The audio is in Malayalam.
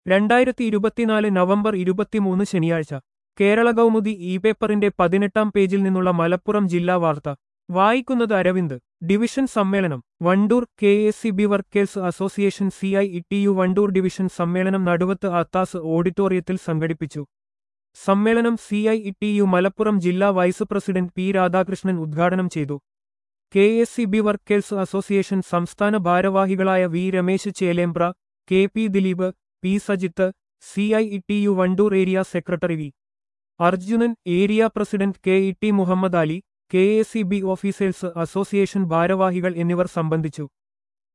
രണ്ടായിരത്തി ഇരുപത്തിനാല് നവംബർ ഇരുപത്തിമൂന്ന് ശനിയാഴ്ച കേരള കൗമുദി ഇ പേപ്പറിന്റെ പതിനെട്ടാം പേജിൽ നിന്നുള്ള മലപ്പുറം ജില്ലാ വാർത്ത വായിക്കുന്നത് അരവിന്ദ് ഡിവിഷൻ സമ്മേളനം Wandoor K S C B workers association C I E T U Wandoor division സമ്മേളനം നടുവത്ത് അത്താസ് ഓഡിറ്റോറിയത്തിൽ സംഘടിപ്പിച്ചു സമ്മേളനം C I E T U Malappuram ജില്ലാ വൈസ് പ്രസിഡന്റ് പി രാധാകൃഷ്ണൻ ഉദ്ഘാടനം ചെയ്തു K S C B workers association സംസ്ഥാന ഭാരവാഹികളായ V Ramesh Chelembra K P Dileep P Sajith C I E T U Wandoor area secretary V Arjunan area president K E T Muhammad Ali K S C B officers association ഭാരവാഹികൾ എന്നിവർ സംബന്ധിച്ചു